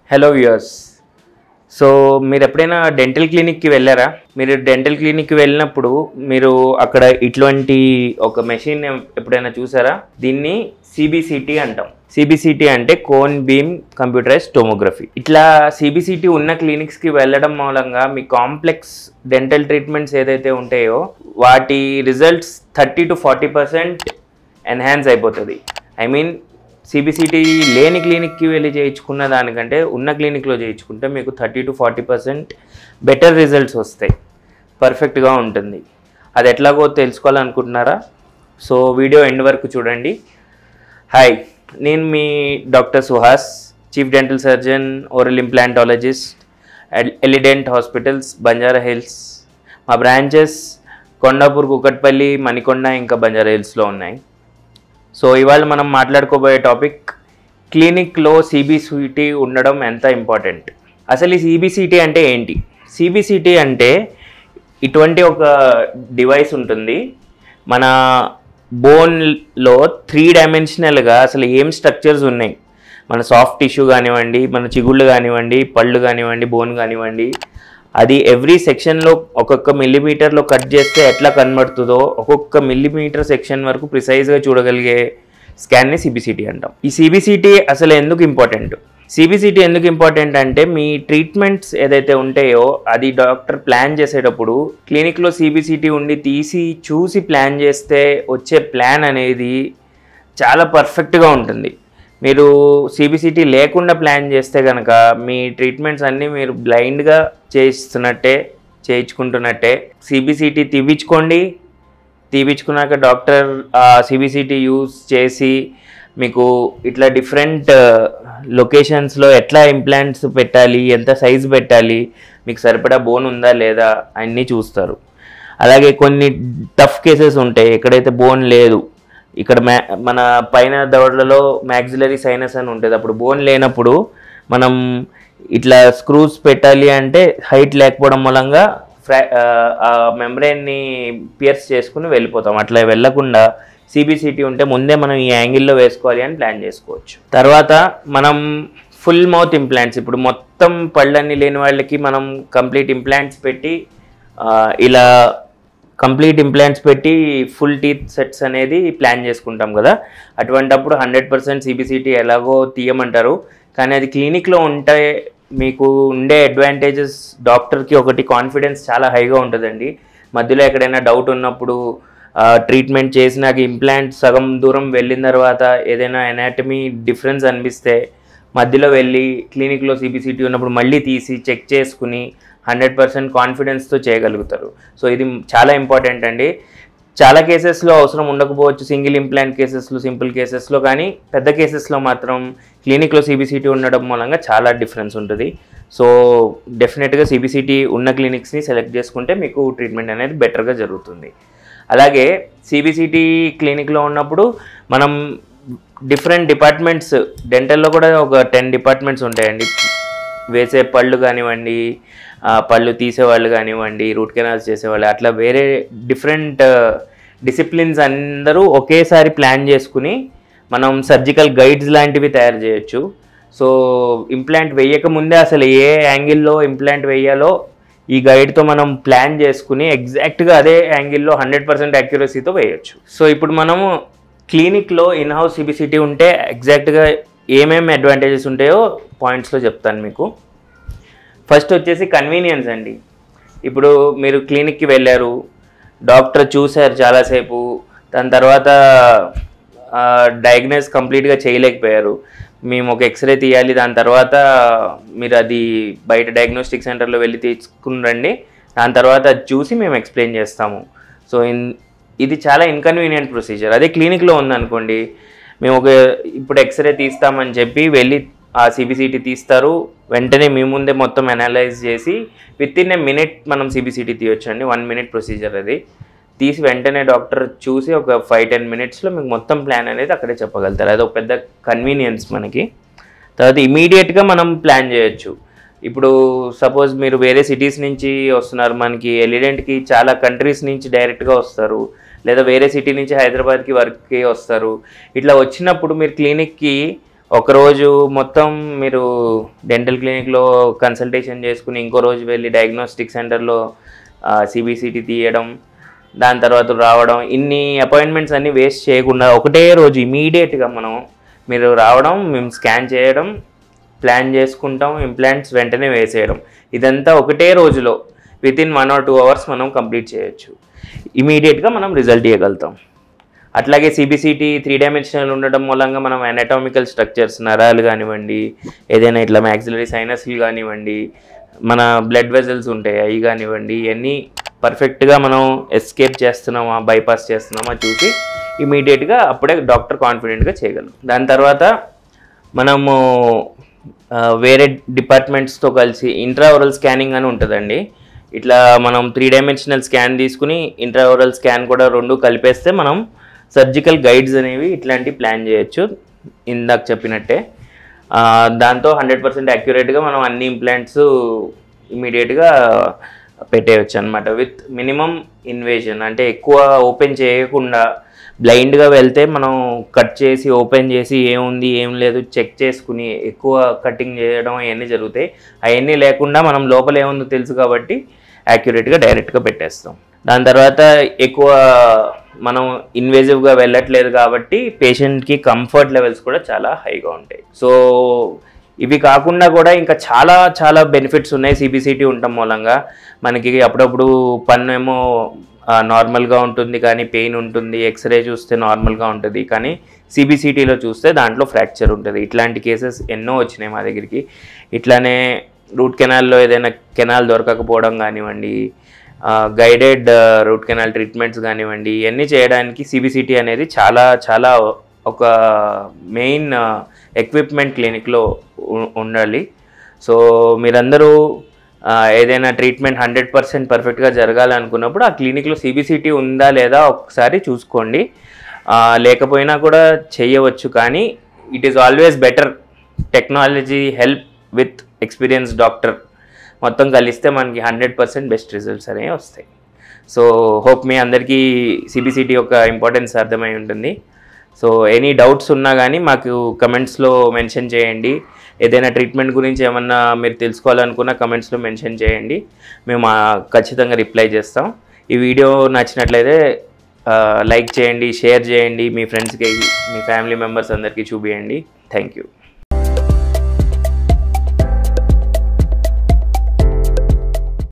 hello viewers so మీరు ఎప్పుడైనా dental క్లినిక్కి వెళ్ళారా మీరు డెంటల్ క్లినిక్కి వెళ్ళినప్పుడు మీరు అక్కడ ఇటువంటి ఒక మెషిన్ ఎప్పుడైనా చూసారా దీన్ని సిబిసిటీ అంటాం సిబిసిటీ అంటే కోన్ బీమ్ కంప్యూటరైజ్ టోమోగ్రఫీ ఇట్లా సిబిసిటీ ఉన్న క్లినిక్స్కి వెళ్ళడం మూలంగా మీ కాంప్లెక్స్ డెంటల్ ట్రీట్మెంట్స్ ఏదైతే ఉంటాయో వాటి results thirty to forty percent enhance అయిపోతుంది ఐ మీన్ సిబిసిటీ లేని క్లినిక్కి వెళ్ళి చేయించుకున్న దానికంటే ఉన్న క్లినిక్లో చేయించుకుంటే మీకు thirty to forty percent better results వస్తాయి పర్ఫెక్ట్గా ఉంటుంది అది ఎట్లాగో తెలుసుకోవాలనుకుంటున్నారా సో వీడియో ఎండ్ వరకు చూడండి హాయ్ నేను మీ doctor Suhas chief dental surgeon oral implantologist Elident hospitals Banjara Hills మా బ్రాంచెస్ కొండాపూర్ కుకట్పల్లి మణికొండ ఇంకా బంజారా హిల్స్లో ఉన్నాయి సో ఇవాళ మనం మాట్లాడుకోబోయే టాపిక్ క్లినిక్లో సిబిసిటీ ఉండడం ఎంత ఇంపార్టెంట్ అసలు ఈ సిబిసిటీ అంటే ఏంటి సిబిసిటీ అంటే ఇటువంటి ఒక డివైస్ ఉంటుంది మన బోన్లో త్రీ డైమెన్షనల్గా అసలు ఏం స్ట్రక్చర్స్ ఉన్నాయి మన సాఫ్ట్ టిష్యూ కానివ్వండి మన చిగుళ్ళు కానివ్వండి పళ్ళు కానివ్వండి బోన్ కానివ్వండి అది ఎవ్రీ సెక్షన్లో ఒక్కొక్క మిల్లీమీటర్లో కట్ చేస్తే ఎట్లా కనబడుతుందో ఒక్కొక్క మిల్లీమీటర్ సెక్షన్ వరకు ప్రిసైజ్గా చూడగలిగే స్కాన్ని సిబిసిటీ అంటాం ఈ సిబిసిటీ అసలు ఎందుకు ఇంపార్టెంట్ సిబిసిటీ ఎందుకు ఇంపార్టెంట్ అంటే మీ ట్రీట్మెంట్స్ ఏదైతే ఉంటాయో అది డాక్టర్ ప్లాన్ చేసేటప్పుడు క్లినిక్లో సిబిసిటీ ఉండి తీసి చూసి ప్లాన్ చేస్తే వచ్చే ప్లాన్ అనేది చాలా పర్ఫెక్ట్గా ఉంటుంది మీరు సిబిసిటీ లేకుండా ప్లాన్ చేస్తే కనుక మీ ట్రీట్మెంట్స్ అన్నీ మీరు బ్లైండ్గా చేయిస్తున్నట్టే చేయించుకుంటున్నట్టే సిబిసిటీ తీపించుకోండి తీపించుకున్నాక డాక్టర్ సిబిసిటీ యూస్ చేసి మీకు ఇట్లా డిఫరెంట్ లొకేషన్స్లో ఎట్లా ఇంప్లాంట్స్ పెట్టాలి ఎంత సైజ్ పెట్టాలి మీకు సరిపడా బోన్ ఉందా లేదా అన్నీ చూస్తారు అలాగే కొన్ని టఫ్ కేసెస్ ఉంటాయి ఎక్కడైతే బోన్ లేదు ఇక్కడ మ్యా మన పైన దవడలలో మ్యాక్సిలరీ సైనస్ అని ఉంటుంది అప్పుడు బోన్ లేనప్పుడు మనం ఇట్లా స్క్రూస్ పెట్టాలి అంటే హైట్ లేకపోవడం మూలంగా ఫ్రా ఆ మెంబ్రెయిన్ని పియర్స్ చేసుకుని వెళ్ళిపోతాం అట్లా వెళ్ళకుండా సిబిసిటీ ఉంటే ముందే మనం ఈ యాంగిల్లో వేసుకోవాలి అని ప్లాన్ చేసుకోవచ్చు తర్వాత మనం ఫుల్ మౌత్ ఇంప్లాంట్స్ ఇప్పుడు మొత్తం పళ్ళన్నీ లేని వాళ్ళకి మనం కంప్లీట్ ఇంప్లాంట్స్ పెట్టి ఆ, ఇలా కంప్లీట్ ఇంప్లాంట్స్ పెట్టి ఫుల్ టీత్ సెట్స్ అనేది ప్లాన్ చేసుకుంటాం కదా అటువంటప్పుడు హండ్రెడ్ పర్సెంట్ సిబిసిటీ ఎలాగో తీయమంటారు కానీ అది క్లినిక్లో ఉంటే మీకు ఉండే అడ్వాంటేజెస్ డాక్టర్కి ఒకటి కాన్ఫిడెన్స్ చాలా హైగా ఉంటుందండి మధ్యలో ఎక్కడైనా డౌట్ ఉన్నప్పుడు ట్రీట్మెంట్ చేసినాక ఇంప్లాంట్ సగం దూరం వెళ్ళిన తర్వాత ఏదైనా ఎనాటమీ డిఫరెన్స్ అనిపిస్తే మధ్యలో వెళ్ళి క్లినిక్లో సిబిసిటీ ఉన్నప్పుడు మళ్ళీ తీసి చెక్ చేసుకుని హండ్రెడ్ పర్సెంట్ కాన్ఫిడెన్స్తో చేయగలుగుతారు సో ఇది చాలా ఇంపార్టెంట్ అండి చాలా కేసెస్లో అవసరం ఉండకపోవచ్చు సింగిల్ ఇంప్లాంట్ కేసెస్లో సింపుల్ కేసెస్లో కానీ పెద్ద కేసెస్లో మాత్రం క్లినిక్లో సిబిసిటీ ఉండడం మూలంగా చాలా డిఫరెన్స్ ఉంటుంది సో డెఫినెట్గా సిబిసిటీ ఉన్న క్లినిక్స్ని సెలెక్ట్ చేసుకుంటే మీకు ట్రీట్మెంట్ అనేది బెటర్గా జరుగుతుంది అలాగే సిబిసిటీ క్లినిక్లో ఉన్నప్పుడు మనం డిఫరెంట్ డిపార్ట్మెంట్స్ డెంటల్లో కూడా ఒక టెన్ డిపార్ట్మెంట్స్ ఉంటాయండి వేసే పళ్ళు కానివ్వండి ఆ, పళ్ళు తీసేవాళ్ళు కానివ్వండి రూట్ కెనాల్స్ చేసేవాళ్ళు అట్లా వేరే డిఫరెంట్ డిసిప్లిన్స్ అందరూ ఒకేసారి ప్లాన్ చేసుకుని మనం సర్జికల్ గైడ్స్ లాంటివి తయారు చేయొచ్చు సో ఇంప్లాంట్ వేయక ముందే అసలు ఏ యాంగిల్లో ఇంప్లాంట్ వేయాలో ఈ గైడ్తో మనం ప్లాన్ చేసుకుని ఎగ్జాక్ట్గా అదే యాంగిల్లో హండ్రెడ్ పర్సెంట్ యాక్యురసీతో వేయొచ్చు సో ఇప్పుడు మనము క్లినిక్లో ఇన్ హౌస్ సిబిసిటీ ఉంటే ఎగ్జాక్ట్గా ఏమేమి అడ్వాంటేజెస్ ఉంటాయో పాయింట్స్లో చెప్తాను మీకు ఫస్ట్ వచ్చేసి కన్వీనియన్స్ అండి ఇప్పుడు మీరు క్లినిక్కి వెళ్ళారు డాక్టర్ చూశారు చాలాసేపు దాని తర్వాత డయాగ్నోస్ కంప్లీట్గా చేయలేకపోయారు మేము ఒక ఎక్స్రే తీయాలి దాని తర్వాత మీరు అది బయట డయాగ్నోస్టిక్ సెంటర్లో వెళ్ళి తీసుకుని రండి దాని తర్వాత అది చూసి మేము ఎక్స్ప్లెయిన్ చేస్తాము సో ఇన్ ఇది చాలా ఇన్కన్వీనియంట్ ప్రొసీజర్ అదే క్లినిక్లో ఉందనుకోండి మేము ఒక ఇప్పుడు ఎక్స్రే తీస్తామని చెప్పి వెళ్ళి ఆ సిబిసిటీ తీస్తారు వెంటనే మీ ముందే మొత్తం అనలైజ్ చేసి విత్ ఇన్ ఏ మినిట్ మనం సిబిసిటీ తీయొచ్చు అండి వన్ మినిట్ ప్రొసీజర్ అది తీసి వెంటనే డాక్టర్ చూసి ఒక ఫైవ్ టెన్ మినిట్స్లో మీకు మొత్తం ప్లాన్ అనేది అక్కడే చెప్పగలుగుతారు అది ఒక పెద్ద కన్వీనియన్స్ మనకి తర్వాత ఇమీడియట్గా మనం ప్లాన్ చేయొచ్చు ఇప్పుడు సపోజ్ మీరు వేరే సిటీస్ నుంచి వస్తున్నారు మనకి ఎలిడెంట్కి చాలా కంట్రీస్ నుంచి డైరెక్ట్గా వస్తారు లేదా వేరే సిటీ నుంచి హైదరాబాద్కి వర్క్కి వస్తారు ఇట్లా వచ్చినప్పుడు మీరు క్లినిక్కి ఒకరోజు మొత్తం మీరు డెంటల్ క్లినిక్లో కన్సల్టేషన్ చేసుకుని ఇంకో రోజు వెళ్ళి డయాగ్నోస్టిక్ సెంటర్లో సిబిసిటీ తీయడం దాని తర్వాత రావడం ఇన్ని అపాయింట్మెంట్స్ అన్ని వేస్ట్ చేయకుండా ఒకటే రోజు ఇమీడియట్గా మనం మీరు రావడం మేము స్కాన్ చేయడం ప్లాన్ చేసుకుంటాం ఇంప్లాంట్స్ వెంటనే వేసేయడం ఇదంతా ఒకటే రోజులో within one or two hours మనం కంప్లీట్ చేయొచ్చు ఇమీడియట్గా మనం రిజల్ట్ ఇవ్వగలుగుతాం అట్లాగే సిబిసిటీ త్రీ డైమెన్షనల్ ఉండడం మూలంగా మనం అనటామికల్ స్ట్రక్చర్స్ నరాలు కానివ్వండి ఏదైనా ఇట్లా మ్యాక్సిలరీ సైనస్లు కానివ్వండి మన బ్లడ్ వెజల్స్ ఉంటాయి అవి కానివ్వండి ఇవన్నీ పర్ఫెక్ట్గా మనం ఎస్కేప్ చేస్తున్నామా బైపాస్ చేస్తున్నామా చూసి ఇమీడియట్గా అప్పుడే డాక్టర్ కాన్ఫిడెంట్గా చేయగలం దాని తర్వాత మనము ఆ, వేరే డిపార్ట్మెంట్స్తో కలిసి ఇంట్రావరల్ స్కానింగ్ అని ఉంటుందండి ఇట్లా మనం త్రీ డైమెన్షనల్ స్కాన్ తీసుకుని ఇంట్రావరల్ స్కాన్ కూడా రెండు కలిపేస్తే మనం సర్జికల్ గైడ్స్ అనేవి ఇట్లాంటి ప్లాన్ చేయొచ్చు ఇందాక చెప్పినట్టే ఆ, దాంతో హండ్రెడ్ పర్సెంట్ యాక్యురేట్గా మనం అన్ని ఇంప్లాంట్స్ ఇమీడియట్గా పెట్టేయచ్చు అనమాట విత్ మినిమం ఇన్వేజన్ అంటే ఎక్కువ ఓపెన్ చేయకుండా బ్లైండ్గా వెళ్తే మనం కట్ చేసి ఓపెన్ చేసి ఏముంది ఏం లేదు చెక్ చేసుకుని ఎక్కువ కటింగ్ చేయడం అవన్నీ జరుగుతాయి అవన్నీ లేకుండా మనం లోపల ఏముందో తెలుసు కాబట్టి యాక్యురేట్గా డైరెక్ట్గా పెట్టేస్తాం దాని తర్వాత ఎక్కువ మనం ఇన్వేజివ్గా వెళ్ళట్లేదు కాబట్టి పేషెంట్కి కంఫర్ట్ లెవెల్స్ కూడా చాలా హైగా ఉంటాయి సో ఇవి కాకుండా కూడా ఇంకా చాలా చాలా బెనిఫిట్స్ ఉన్నాయి సిబిసిటీ ఉండటం మూలంగా మనకి అప్పుడప్పుడు పన్ను ఏమో నార్మల్గా ఉంటుంది కానీ పెయిన్ ఉంటుంది ఎక్స్రే చూస్తే నార్మల్గా ఉంటుంది కానీ సిబిసిటీలో చూస్తే దాంట్లో ఫ్రాక్చర్ ఉంటుంది ఇట్లాంటి కేసెస్ ఎన్నో వచ్చినాయి మా దగ్గరికి ఇట్లానే రూట్ కెనాల్లో ఏదైనా కెనాల్ దొరకకపోవడం కానివ్వండి గైడెడ్ రూట్ కెనాల్ ట్రీట్మెంట్స్ కానివ్వండి ఇవన్నీ చేయడానికి సిబిసిటీ అనేది చాలా చాలా ఒక మెయిన్ ఎక్విప్మెంట్ క్లినిక్లో ఉ- ఉండాలి సో మీరందరూ ఆ, ఏదైనా ట్రీట్మెంట్ హండ్రెడ్ పర్సెంట్ పర్ఫెక్ట్గా జరగాలనుకున్నప్పుడు ఆ క్లినిక్లో సిబిసిటీ ఉందా లేదా ఒకసారి చూసుకోండి ఆ, లేకపోయినా కూడా చేయవచ్చు కానీ it is always better technology help with experience doctor మొత్తం కలిస్తే మనకి హండ్రెడ్ పర్సెంట్ బెస్ట్ రిజల్ట్స్ అనేవి వస్తాయి సో హోప్ మీ అందరికీ సిబిసిటీ యొక్క ఇంపార్టెన్స్ అర్థమై ఉంటుంది సో ఎనీ డౌట్స్ ఉన్నా కానీ మాకు కమెంట్స్లో మెన్షన్ చేయండి ఏదైనా ట్రీట్మెంట్ గురించి ఏమన్నా మీరు తెలుసుకోవాలనుకున్న కమెంట్స్లో మెన్షన్ చేయండి మేము ఆ, ఖచ్చితంగా రిప్లై చేస్తాం ఈ వీడియో నచ్చినట్లయితే లైక్ చేయండి షేర్ చేయండి మీ ఫ్రెండ్స్కి మీ ఫ్యామిలీ మెంబర్స్ అందరికీ చూపియండి థ్యాంక్ యూ